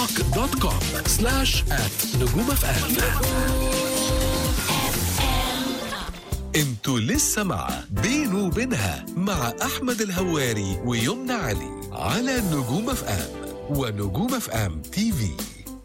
توك دوت كوم سلاش ات نجوم اف ام انتوا لسه مع بينه وبينها مع احمد الهواري ويمنى علي على نجوم اف ام ونجوم اف ام تي في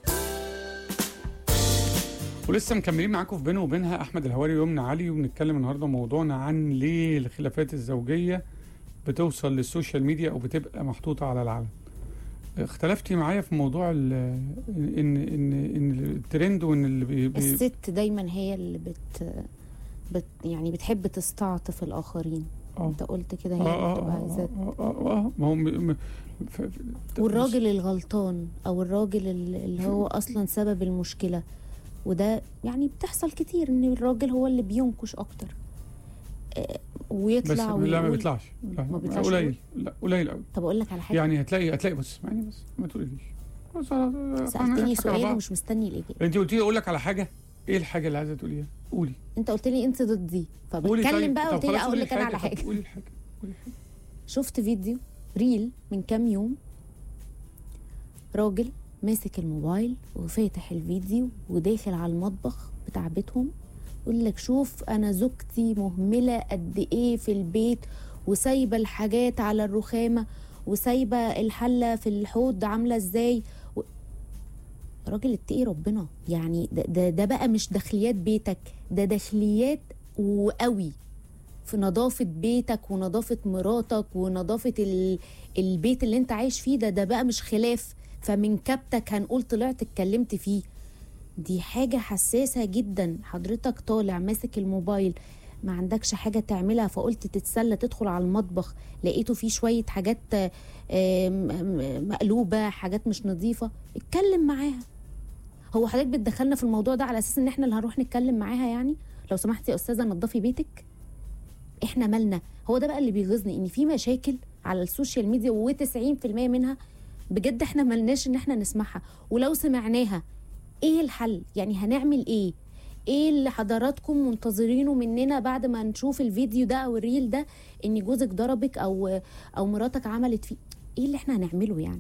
ولسه مكملين معاكم في بينه وبينها احمد الهواري ويمنى علي وبنتكلم النهارده موضوعنا عن ليه الخلافات الزوجيه بتوصل للسوشيال ميديا او بتبقى محطوطه على العلن اختلفتي معايا في موضوع ال- ان ان ان الترند وان اللي بي بي الست دايما هي اللي بت, بت يعني بتحب تستعطف الاخرين آه. انت قلت كده هي اه اللي اه بتبقى اه عايزاه اه اه اه ما هو م- م- ف- ف- والراجل الغلطان او الراجل ال- اللي هو اصلا سبب المشكله وده يعني بتحصل كتير ان الراجل هو اللي بينكش اكتر آه، بس ويطلع لا ما ويقول بيطلعش لا ما بيطلعش قليل لا قليل قوي طب اقول لك على حاجه يعني هتلاقي هتلاقي بس اسمعني بس ما تقوليش بس أنا- سالتني أنا سؤال أربعة. ومش مستني الاجابه انت قلتي لي اقول لك على حاجه ايه الحاجه اللي عايزه تقوليها قولي انت قلت لي انت ضدي قولي فبتكلم طيب. بقى طب قلت لي خلاص اقول قولي لك انا على الحاجة. حاجه طب قولي الحاجه قولي الحاجه شفت فيديو ريل من كام يوم راجل ماسك الموبايل وفاتح الفيديو وداخل على المطبخ بتاع بيتهم يقول لك شوف انا زوجتي مهمله قد ايه في البيت وسايبه الحاجات على الرخامه وسايبه الحله في الحوض عامله ازاي و... راجل اتقي ربنا يعني ده, ده ده بقى مش داخليات بيتك ده داخليات وقوي في نظافة بيتك ونظافة مراتك ونظافة ال... البيت اللي انت عايش فيه ده ده بقى مش خلاف فمن كبتك هنقول طلعت اتكلمت فيه دي حاجة حساسة جدا حضرتك طالع ماسك الموبايل ما عندكش حاجة تعملها فقلت تتسلى تدخل على المطبخ لقيته فيه شوية حاجات آه، م- م- مقلوبة حاجات مش نظيفة اتكلم معاها هو حضرتك بتدخلنا في الموضوع ده على اساس ان احنا اللي هنروح نتكلم معاها يعني لو سمحتي يا استاذه نظفي بيتك احنا مالنا هو ده بقى اللي بيغيظني ان في مشاكل على السوشيال ميديا و90% منها بجد احنا ملناش ان احنا نسمعها ولو سمعناها ايه الحل يعني هنعمل ايه ايه اللي حضراتكم منتظرينه مننا بعد ما نشوف الفيديو ده او الريل ده ان جوزك ضربك او او مراتك عملت فيه ايه اللي احنا هنعمله يعني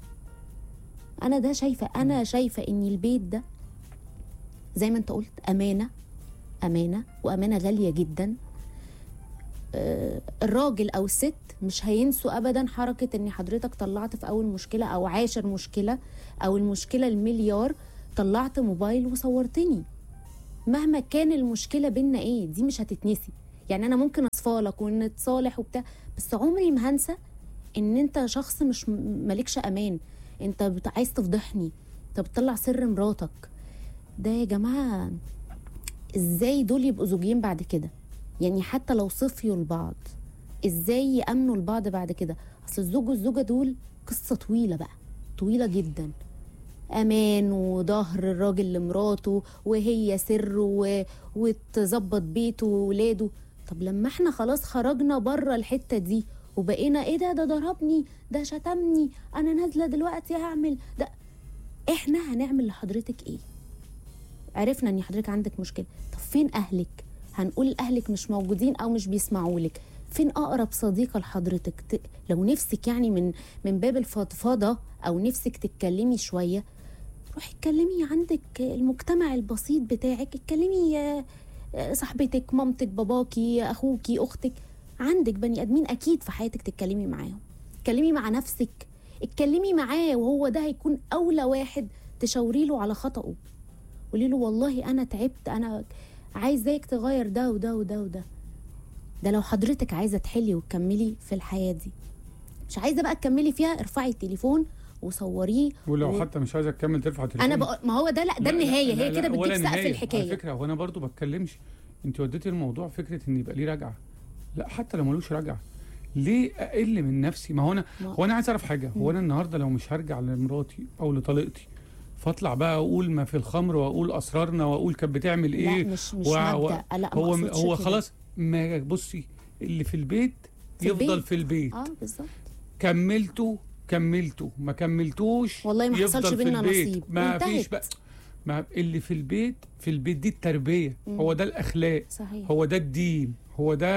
انا ده شايفه انا شايفه ان البيت ده زي ما انت قلت امانه امانه وامانه غاليه جدا آه، الراجل او الست مش هينسوا ابدا حركه ان حضرتك طلعت في اول مشكله او عاشر مشكله او المشكله المليار طلعت موبايل وصورتني مهما كان المشكله بينا ايه دي مش هتتنسي يعني انا ممكن اصفالك ونتصالح وبتاع بس عمري ما هنسى ان انت شخص مش م- مالكش امان انت بت- عايز تفضحني انت بتطلع سر مراتك ده يا جماعه ازاي دول يبقوا زوجين بعد كده يعني حتى لو صفيوا لبعض ازاي يامنوا لبعض بعد كده اصل الزوج والزوجه دول قصه طويله بقى طويله جدا امان وظهر الراجل لمراته وهي سر و... وتظبط بيته وولاده طب لما احنا خلاص خرجنا بره الحته دي وبقينا ايه ده ده ضربني ده شتمني انا نازله دلوقتي هعمل ده احنا هنعمل لحضرتك ايه عرفنا ان حضرتك عندك مشكله طب فين اهلك هنقول اهلك مش موجودين او مش بيسمعوا لك فين اقرب صديقه لحضرتك ت... لو نفسك يعني من من باب الفضفضه او نفسك تتكلمي شويه روحي اتكلمي عندك المجتمع البسيط بتاعك اتكلمي آه، آه، صاحبتك مامتك باباكي اخوكي اختك عندك بني ادمين اكيد في حياتك تتكلمي معاهم اتكلمي مع نفسك اتكلمي معاه وهو ده هيكون اولى واحد تشاوري له على خطأه قولي له والله انا تعبت انا عايزاك تغير ده وده وده وده ده لو حضرتك عايزه تحلي وتكملي في الحياه دي مش عايزه بقى تكملي فيها ارفعي التليفون وصوريه ولو و- حتى مش عايزه تكمل ترفع تليفون انا بقول ما هو ده لا ده لا، النهايه لا، هي لا، كده ولا بتجيب سقف نهاية. على الحكايه فكره هو انا برضو بتكلمش انت وديتي الموضوع فكره ان يبقى ليه رجعه لا حتى لو ملوش رجعه ليه اقل من نفسي ما هو انا ما- هو انا عايز اعرف حاجه هو انا النهارده لو مش هرجع لمراتي او لطليقتي فاطلع بقى اقول ما في الخمر واقول اسرارنا واقول كانت بتعمل ايه لا مش مش و- مبدا و- لا ما هو أقصدش هو كده. خلاص ما بصي اللي في البيت في يفضل البيت. في البيت اه بالظبط كملته كملته ما كملتوش والله ما يفضل حصلش في بينا البيت. نصيب ما وانتهت. فيش بقى ما اللي في البيت في البيت دي التربيه مم. هو ده الاخلاق صحيح هو ده الدين هو ده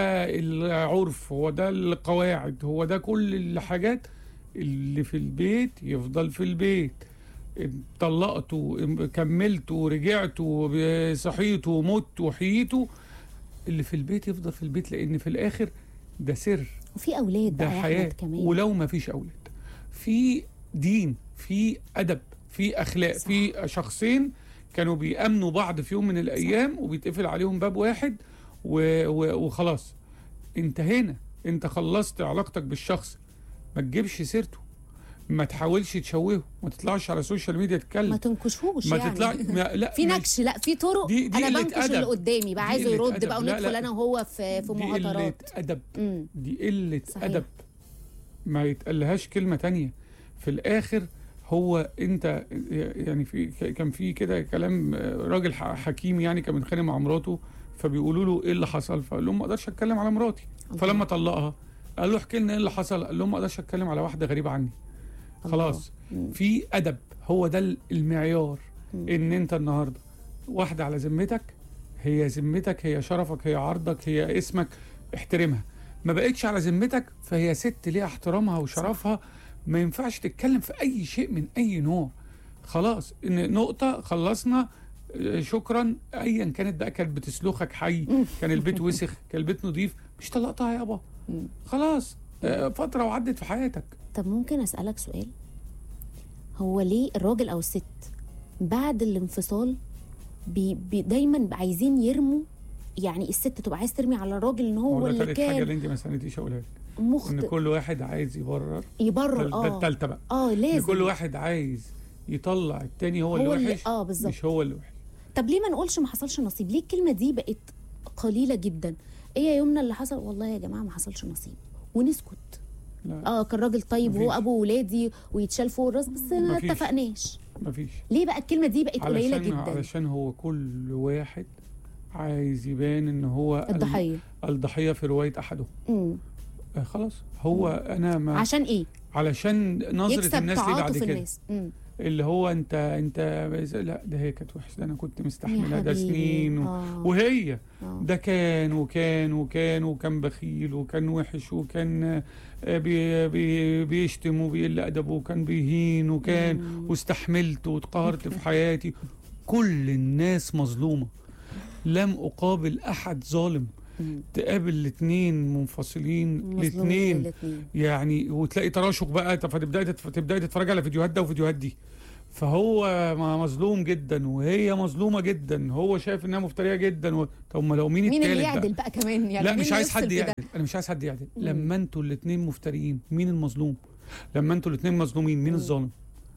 العرف هو ده القواعد هو ده كل الحاجات اللي في البيت يفضل في البيت طلقتوا كملتوا رجعتوا صحيتوا متوا حييتوا اللي في البيت يفضل في البيت لان في الاخر ده سر وفي اولاد ده بقى يا حياه احمد كمان ولو ما فيش اولاد في دين في ادب في اخلاق صح. في شخصين كانوا بيامنوا بعض في يوم من الايام وبيتقفل عليهم باب واحد و... و... وخلاص انتهينا انت خلصت علاقتك بالشخص ما تجيبش سيرته ما تحاولش تشوهه ما تطلعش على السوشيال ميديا ما تتكلم تنكشوش ما يعني تطلع ما... لا في ما- نكش لا في طرق دي- دي انا قلة بنكش أدب. اللي قدامي بقى دي عايزه قلة يرد أدب. بقى لا، وندخل لا. انا وهو في في دي قلة مهاترات ادب امم دي قلة صحيح. أدب ما يتقالهاش كلمة تانية في الآخر هو أنت يعني في كان في كده كلام راجل ح- حكيم يعني كان متخانق مع مراته فبيقولوا له إيه اللي حصل فقال لهم ما أقدرش أتكلم على مراتي فلما طلقها قال له احكي لنا إيه اللي حصل قال لهم ما أقدرش أتكلم على واحدة غريبة عني خلاص مم. في أدب هو ده المعيار مم. إن أنت النهاردة واحدة على ذمتك هي ذمتك هي شرفك هي عرضك هي اسمك احترمها ما بقتش على ذمتك فهي ست ليها احترامها وشرفها ما ينفعش تتكلم في اي شيء من اي نوع خلاص ان نقطه خلصنا آه، شكرا ايا كانت بقى كانت بتسلخك حي كان البيت وسخ كان البيت نظيف مش طلقتها يابا مم. خلاص آه، فتره وعدت في حياتك طب ممكن اسالك سؤال هو ليه الراجل او الست بعد الانفصال بي بي دايما عايزين يرموا يعني الست تبقى عايز ترمي على الراجل ان هو هو ده اللي تالت حاجه كان اللي انت ما سالتيش اقولها لك ان مخطئ كل واحد عايز يبرر يبرر ده, ده اه التالتة بقى اه ان لازم كل واحد عايز يطلع التاني هو, هو اللي اللي وحش اه بالظبط مش هو اللي وحش طب ليه ما نقولش ما حصلش نصيب ليه الكلمه دي بقت قليله جدا ايه يا يمنى اللي حصل والله يا جماعه ما حصلش نصيب ونسكت لا اه كان راجل طيب وهو مفيش. ابو ولادي ويتشال فوق الراس بس ما مفيش. اتفقناش مفيش ليه بقى الكلمه دي بقت قليله علشان جدا علشان هو كل واحد عايز يبان ان هو ال- الضحيه الضحيه في روايه احدهم امم آه خلاص هو انا ما عشان ايه علشان نظره يكسب الناس ليه بعد تعاطف كده الناس امم اللي هو انت انت لا ده هي كانت وحشه ده انا كنت يا مستحملها ده حبيبي. سنين و... آه. وهي آه. ده كان وكان وكان وكان بخيل وكان وحش وكان آه، بي بي بيشتم وبيقل ادبه وكان بيهين وكان مم. واستحملت واتقهرت في حياتي كل الناس مظلومه لم اقابل احد ظالم مم. تقابل الاثنين منفصلين مظلومين الاثنين الاتنين. يعني وتلاقي تراشق بقى فتبداي تتف- تبداي تتفرج على فيديوهات ده وفيديوهات دي فهو ما- مظلوم جدا وهي مظلومه جدا هو شايف انها مفتريه جدا و... طب ما لو مين, مين اللي التالت بقى؟ يعدل بقى كمان يعني لا مين مش اللي عايز يفصل حد في ده؟ يعدل انا مش عايز حد يعدل مم. لما انتوا الاثنين مفتريين مين المظلوم لما انتوا الاثنين مظلومين مين مم. الظالم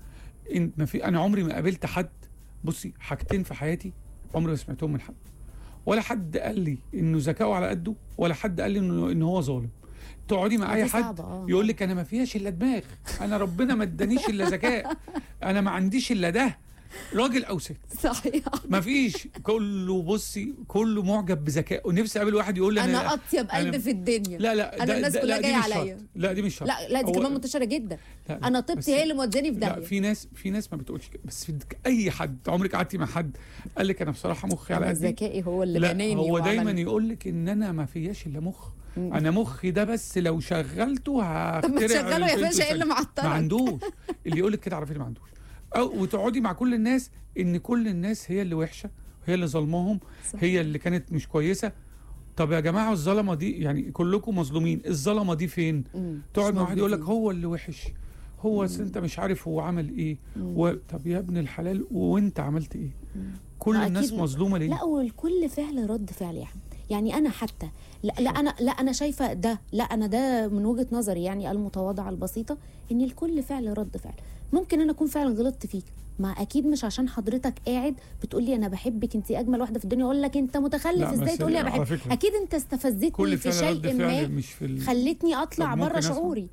إن ما في انا عمري ما قابلت حد بصي حاجتين في حياتي عمري ما سمعتهم من حد ولا حد قال لي انه ذكائه على قده ولا حد قال لي انه ان هو ظالم تقعدي مع اي دي حد صعبة، آه. يقول لك انا ما فيهاش الا دماغ انا ربنا ما ادانيش الا ذكاء انا ما عنديش الا ده راجل او ست صحيح ما فيش كله بصي كله معجب بذكائه ونفسي اقابل واحد يقول لي انا اطيب قلب أنا- في الدنيا لا لا أنا ده- الناس ده- كلها لا، دي جاية مش عليا. شرط. لا دي مش شرط لا لا دي هو- كمان منتشره جدا لا، لا، انا بس- طيبتي هي اللي موداني في لا داهيه في ناس في ناس ما بتقولش كده بس في اي حد عمرك قعدتي مع حد قال لك انا بصراحه مخي على انا قدي ذكائي هو اللي لا بناني هو دايما وعملني. يقول لك ان انا ما فياش الا مخ مم. انا مخي ده بس لو شغلته طب ما هخترع تشغله يا الفلتر باشا ايه اللي ما معطلك عندوش اللي يقول لك كده عارفين ما عندوش او وتقعدي مع كل الناس ان كل الناس هي اللي وحشه هي اللي ظلمهم صح. هي اللي كانت مش كويسه طب يا جماعه الظلمه دي يعني كلكم مظلومين الظلمه دي فين مم. تقعد مش مع واحد يقول لك موجودين. هو اللي وحش هو أصل انت مش عارف هو عمل ايه مم. و... طب يا ابن الحلال وانت عملت ايه كل ما الناس أكيد- مظلومه ليه لا والكل فعل رد فعل يا احمد يعني انا حتى لا, لا انا لا انا شايفه ده لا انا ده من وجهه نظري يعني المتواضعه البسيطه ان الكل فعل رد فعل ممكن انا اكون فعلا غلطت فيك ما اكيد مش عشان حضرتك قاعد بتقول لي انا بحبك انت اجمل واحده في الدنيا اقول لك انت متخلف لا، ازاي بس تقول لي انا على بحبك فكرة، اكيد انت استفزتني كل في فعل رد شيء فعل ما مش في ال... خلتني اطلع طب بره ممكن أسمع؟ شعوري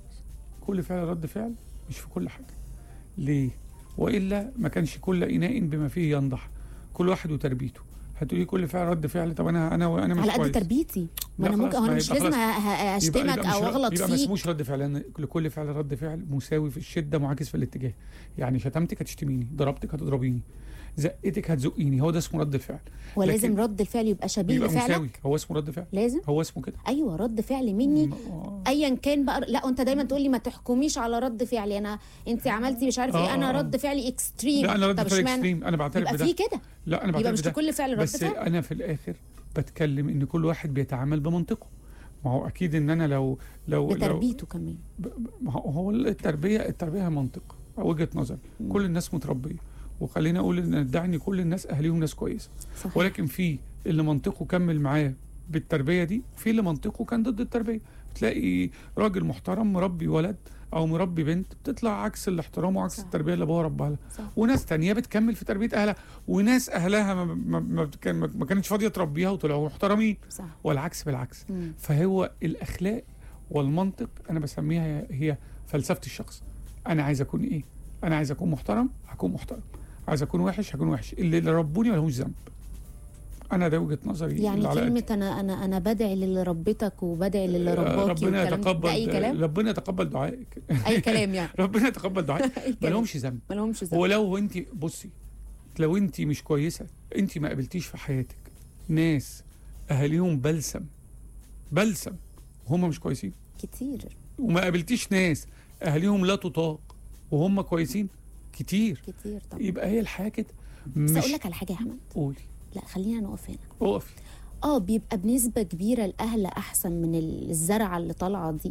كل فعل رد فعل مش في كل حاجه ليه والا ما كانش كل اناء بما فيه ينضح كل واحد وتربيته هتقولي كل فعل رد فعل طب انا انا انا مش على قد كويس تربيتي ما لا انا ممكن خلاص، هو انا ما مش يبقى لازم خلاص. ه- ه- اشتمك يبقى او مش اغلط يبقى ما فيك اسموش رد فعل لان لكل فعل رد فعل مساوي في الشده معاكس في الاتجاه يعني شتمتك هتشتميني ضربتك هتضربيني زقتك هتزقيني هو ده اسمه رد الفعل ولازم لكن رد الفعل يبقى شبيه يبقى مساوي لفعلك هو اسمه رد فعل لازم هو اسمه كده ايوه رد فعل مني آه. ايا كان بقى لا انت دايما تقول لي ما تحكميش على رد فعلي انا انت عملتي مش عارف آه، ايه انا آه. رد فعلي اكستريم لا انا رد طب فعل اشمعنى؟ اكستريم انا بعترف يبقى بده في كده لا انا يبقى بعترف مش بده لكل فعل رد بس فعل انا في الاخر بتكلم ان كل واحد بيتعامل بمنطقه ما هو اكيد ان انا لو لو لو بتربيته كمان ب- ب- ما هو هو التربيه التربيه هي منطق وجهه نظر مم. كل الناس متربيه وخلينا اقول ان ندعي ان كل الناس اهاليهم ناس كويسه صحيح ولكن في اللي منطقه كمل معاه بالتربيه دي في اللي منطقه كان ضد التربيه تلاقي راجل محترم مربي ولد او مربي بنت بتطلع عكس الاحترام وعكس صح. التربيه اللي ابوها ربها لها صح. وناس تانية بتكمل في تربيه اهلها وناس اهلها ما, ما, ما, كان ما كانتش فاضيه تربيها وطلعوا محترمين صح والعكس بالعكس مم. فهو الاخلاق والمنطق انا بسميها هي فلسفه الشخص انا عايز اكون ايه انا عايز اكون محترم هكون محترم عايز اكون وحش هكون وحش اللي اللي ربوني ملهوش ذنب انا ده وجهه نظري يعني اللي على كلمة قدي. أنا أنا أنا بدعي للي ربتك وبدعي للي رباكي ربنا والكلام ده- يتقبل ده أي كلام ربنا يتقبل دعائك أي كلام يعني ربنا يتقبل دعائك أي كلام ملهمش ذنب مالهمش ذنب ولو انت بصي لو انت مش كويسه انت ما قابلتيش في حياتك ناس اهاليهم بلسم بلسم وهم مش كويسين كتير وما قابلتيش ناس اهاليهم لا تطاق وهم كويسين كتير كتير طبعا يبقى هي الحياه كده بس مش أقول لك على حاجة يا أحمد قولي لا خلينا نقف هنا اقفي اه بيبقى بنسبة كبيرة الأهل أحسن من ال- الزرعة اللي طالعة دي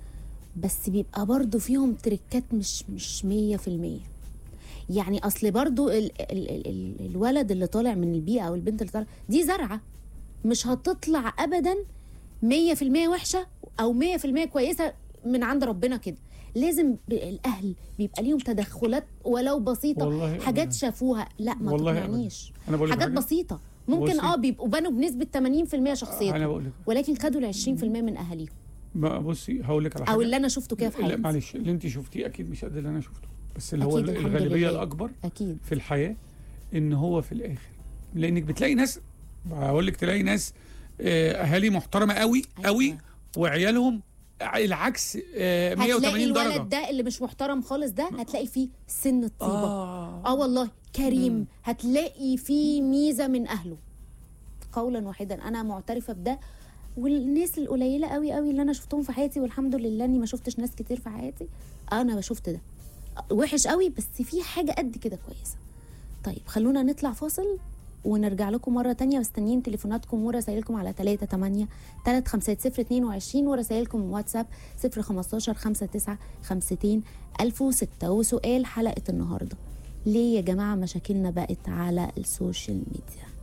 بس بيبقى برضو فيهم تركات مش مش مية في المية يعني أصل برضو ال ال ال ال الولد اللي طالع من البيئة أو البنت اللي طالعة دي زرعة مش هتطلع أبدا مية في المية وحشة أو مية في المية كويسة من عند ربنا كده لازم ب- الأهل بيبقى ليهم تدخلات ولو بسيطة والله حاجات أبداً. شافوها لا ما والله أبداً. تقنعنيش انا بقول لك حاجات حاجة. بسيطة ممكن بصي. اه بيبقوا بنوا بنسبة 80% انا شخصيتهم بقول لك ولكن خدوا ال 20% من اهاليهم ما بصي هقول لك على حاجه او اللي انا شفته كده في لا حياتي معلش اللي انت شفتيه اكيد مش قد اللي انا شفته بس اللي هو أكيد، الحمد الغالبيه لله. الاكبر اكيد في الحياه ان هو في الاخر لانك بتلاقي ناس بقول لك تلاقي ناس آه، اهالي محترمه قوي قوي أيوة. وعيالهم العكس آه، 180 هتلاقي درجه الولد ده اللي مش محترم خالص ده هتلاقي فيه سن الطيبه اه اه والله كريم هتلاقي فيه ميزه من اهله قولا واحدا انا معترفه بده والناس القليله قوي قوي اللي انا شفتهم في حياتي والحمد لله اني ما شفتش ناس كتير في حياتي انا شفت ده وحش قوي بس في حاجه قد كده كويسه طيب خلونا نطلع فاصل ونرجع لكم مرة تانية مستنيين تليفوناتكم ورسائلكم على 3 8 3 5 0 22 ورسائلكم واتساب 0 15 5 9 50 1006 وسؤال حلقة النهاردة ليه يا جماعة مشاكلنا بقت على السوشيال ميديا